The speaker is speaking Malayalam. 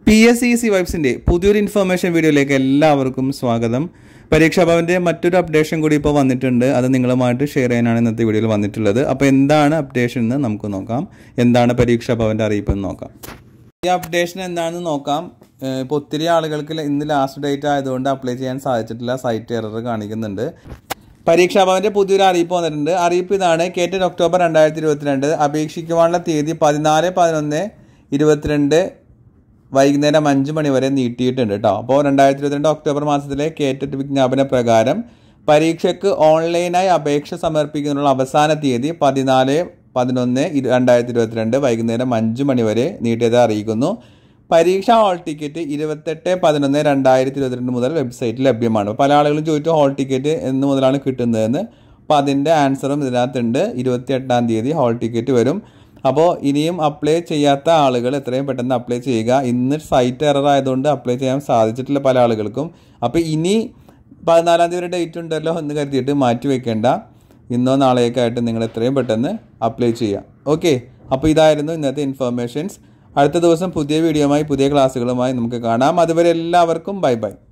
പി എസ് സി സി വൈബ്സിൻ്റെ പുതിയൊരു ഇൻഫർമേഷൻ വീഡിയോയിലേക്ക് എല്ലാവർക്കും സ്വാഗതം പരീക്ഷാഭവൻ്റെ മറ്റൊരു അപ്ഡേഷൻ കൂടി ഇപ്പോൾ വന്നിട്ടുണ്ട് അത് നിങ്ങളുമായിട്ട് ഷെയർ ചെയ്യാനാണ് ഇന്നത്തെ വീഡിയോയിൽ വന്നിട്ടുള്ളത് അപ്പോൾ എന്താണ് അപ്ഡേഷൻ എന്ന് നമുക്ക് നോക്കാം എന്താണ് പരീക്ഷാഭവൻ്റെ അറിയിപ്പ് എന്ന് നോക്കാം ഈ അപ്ഡേഷൻ എന്താണെന്ന് നോക്കാം ഏഹ് ഇപ്പോൾ ഒത്തിരി ആളുകൾക്ക് ഇന്ന് ലാസ്റ്റ് ഡേറ്റ് ആയതുകൊണ്ട് അപ്ലൈ ചെയ്യാൻ സാധിച്ചിട്ടില്ല സൈറ്റ് എറർ കാണിക്കുന്നുണ്ട് പരീക്ഷാഭവന്റെ പുതിയൊരു അറിയിപ്പ് വന്നിട്ടുണ്ട് അറിയിപ്പ് ഇതാണ് കേറ്റഡ് ഒക്ടോബർ രണ്ടായിരത്തി ഇരുപത്തിരണ്ട് അപേക്ഷിക്കുവാനുള്ള തീയതി പതിനാല് പതിനൊന്ന് ഇരുപത്തിരണ്ട് വൈകുന്നേരം അഞ്ച് മണി വരെ നീട്ടിയിട്ടുണ്ട് കേട്ടോ അപ്പോൾ രണ്ടായിരത്തി ഇരുപത്തിരണ്ട് ഒക്ടോബർ മാസത്തിലെ കേറ്റഡ് വിജ്ഞാപന പ്രകാരം പരീക്ഷയ്ക്ക് ഓൺലൈനായി അപേക്ഷ സമർപ്പിക്കുന്നതിനുള്ള അവസാന തീയതി പതിനാല് പതിനൊന്ന് ഇരു- രണ്ടായിരത്തി ഇരുപത്തിരണ്ട് വൈകുന്നേരം അഞ്ച് മണി വരെ നീട്ടിയത് അറിയിക്കുന്നു പരീക്ഷ ഹാൾ ടിക്കറ്റ് ഇരുപത്തെട്ട് പതിനൊന്ന് രണ്ടായിരത്തി ഇരുപത്തിരണ്ട് മുതൽ വെബ്സൈറ്റിൽ ലഭ്യമാണ് പല ആളുകളും ചോദിച്ചു ഹാൾ ടിക്കറ്റ് എന്ന് മുതലാണ് കിട്ടുന്നതെന്ന് അപ്പോൾ അതിൻ്റെ ആൻസറും ഇതിനകത്തുണ്ട് ഇരുപത്തി എട്ടാം തീയതി ഹാൾ ടിക്കറ്റ് വരും അപ്പോൾ ഇനിയും അപ്ലൈ ചെയ്യാത്ത ആളുകൾ എത്രയും പെട്ടെന്ന് അപ്ലൈ ചെയ്യുക ഇന്ന് സൈറ്റ് എറർ ആയതുകൊണ്ട് അപ്ലൈ ചെയ്യാൻ സാധിച്ചിട്ടില്ല പല ആളുകൾക്കും അപ്പോൾ ഇനി പതിനാലാം തീയതി വരെ ഡേറ്റ് ഉണ്ടല്ലോ എന്ന് കരുതിയിട്ട് മാറ്റി വെക്കേണ്ട ഇന്നോ നാളെയൊക്കെ ആയിട്ട് നിങ്ങൾ എത്രയും പെട്ടെന്ന് അപ്ലൈ ചെയ്യുക ഓക്കെ അപ്പോൾ ഇതായിരുന്നു ഇന്നത്തെ ഇൻഫർമേഷൻസ് അടുത്ത ദിവസം പുതിയ വീഡിയോയുമായി പുതിയ ക്ലാസ്സുകളുമായി നമുക്ക് കാണാം അതുവരെ എല്ലാവർക്കും ബൈ ബൈ